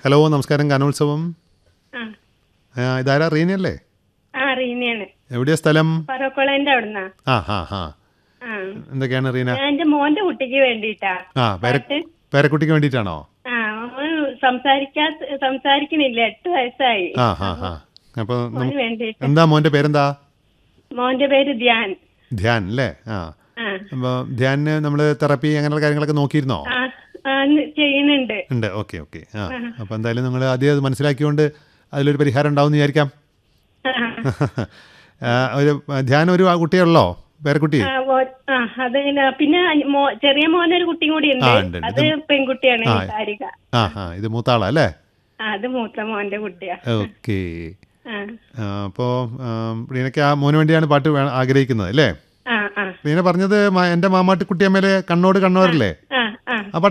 Hello നമസ്കാരം ഗാനോത്സവം ആ ആ, ഇതാരാ റീനയല്ലേ ആ റീനയാണ് എവിടെയാ സ്ഥലം പറവക്കുളന്റെ അവിടുന്നാ ആ ഹാ ഹാ ആ എന്തൊക്കെയാണ് റീന ഞാൻ എന്റെ മോന്റെ കുട്ടിക്ക് വേണ്ടിട്ടാ ആ പേര പേരക്കുട്ടിക്ക് വേണ്ടിയിട്ടാണോ ആ അവൻ സംസാരിക്കാ സംസാരിക്കണില്ല എട്ട് വയസ്സായി ആ ഹാ ഹാ അപ്പോൾ മോന് വേണ്ടിട്ട് എന്താ മോൻ്റെ പേരെന്താ മോന്റെ പേര് ധ്യാൻ ധ്യാൻ അല്ലേ ആ ആ അപ്പോൾ ധ്യാനിന് നമ്മൾ തെറപ്പി അങ്ങനെയുള്ള കാര്യങ്ങളൊക്കെ നോക്കിയിരുന്നോ ആ ആ, ന്ന് ചെയ്യുന്നുണ്ട് ഉണ്ട് ഓക്കെ ഓക്കെ ആ അപ്പോൾ എന്തായാലും നിങ്ങൾ ആദ്യം അത് മനസ്സിലാക്കിക്കൊണ്ട് അതിലൊരു പരിഹാരം ഉണ്ടാവും എന്ന് വിചാരിക്കാം ആ, ആ, ഒരു ധ്യാൻ ഒരു ആ കുട്ടിയുള്ളോ പേരക്കുട്ടി ആ, ഓ- ആ അത് ഇങ്ങനെ പിന്നെ മോ- ചെറിയ മോനൊരു കുട്ടിയും കൂടി ആ, ഉണ്ട്, ഉണ്ട് ഉണ്ട്. അത് പെൺകുട്ടിയാണ് ആ. സാരിക ആ ആ ഇത് മൂത്താളാ അല്ലേ ആ, അത് മൂത്ത മോന്റെ കുട്ടിയാ ഓക്കെ ആ അപ്പോൾ റീനയ്ക്ക് ആ മോന് വേണ്ടിയാണ് പാട്ട് വേ- ആഗ്രഹിക്കുന്നത് അല്ലേ ആ ആ റീന പറഞ്ഞത് മ- എൻ്റെ മാമാട്ടി കുട്ടിയമ്മേലെ കണ്ണോട് കണ്ണോരല്ലേ ആ